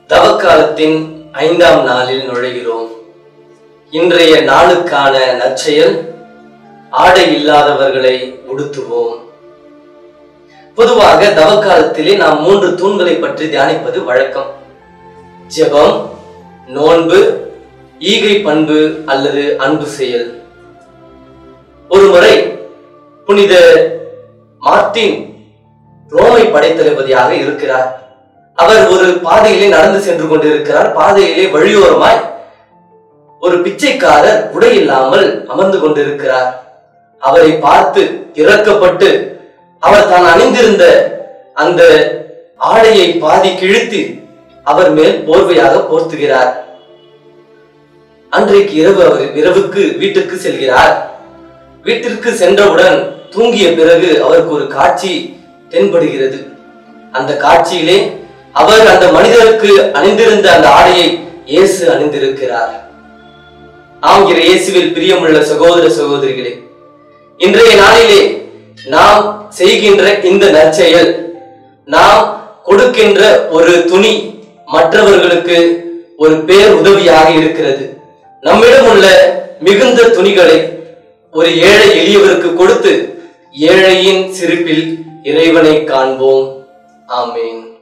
தவக்காலத்தின் ஐந்தாம் நாளில் நுழைகிறோம் இன்றைய நாளுக்கான நற்செயல் ஆடை இல்லாதவர்களை உடுத்துவோம் பொதுவாக தவக்காலத்திலே நாம் மூன்று தூண்களை பற்றி தியானிப்பது வழக்கம் ஜெபம் நோன்பு ஈகை பண்பு அல்லது அன்பு செயல் ஒரு முறை புனித மார்ட்டின் ரோமை படைத்தளபதியாக இருக்கிறார் அவர் ஒரு பாதையிலே நடந்து சென்று கொண்டிருக்கிறார் பாதையிலே வழியோரமாய் ஒரு பிச்சைக்காரர் உடை இல்லாமல் அமர்ந்து கொண்டிருக்கிறார் அவரை பார்த்து இறக்கப்பட்டு அவர் தான் அணிந்திருந்த அந்த ஆடையை பாதி கிழித்து அவர் மேல் போர்வையாக போர்த்துகிறார் அன்றைக்கு இரவு அவர் இரவுக்கு வீட்டுக்கு செல்கிறார் வீட்டிற்கு சென்றவுடன் தூங்கிய பிறகு அவருக்கு ஒரு காட்சி தென்படுகிறது அந்த காட்சியிலே அவர் அந்த மனிதருக்கு அணிந்திருந்த அந்த ஆடையை இயேசு அணிந்திருக்கிறார் ஆங்கிற இயேசுவில் பிரியமுள்ள சகோதர சகோதரிகளே இன்றைய நாளிலே நாம் செய்கின்ற இந்த நற்செயல் நாம் கொடுக்கின்ற ஒரு துணி மற்றவர்களுக்கு ஒரு பேர் உதவியாக இருக்கிறது நம்மிடம் உள்ள மிகுந்த துணிகளை ஒரு ஏழை எளியவருக்கு கொடுத்து ஏழையின் சிரிப்பில் இறைவனை காண்போம் ஆமேன்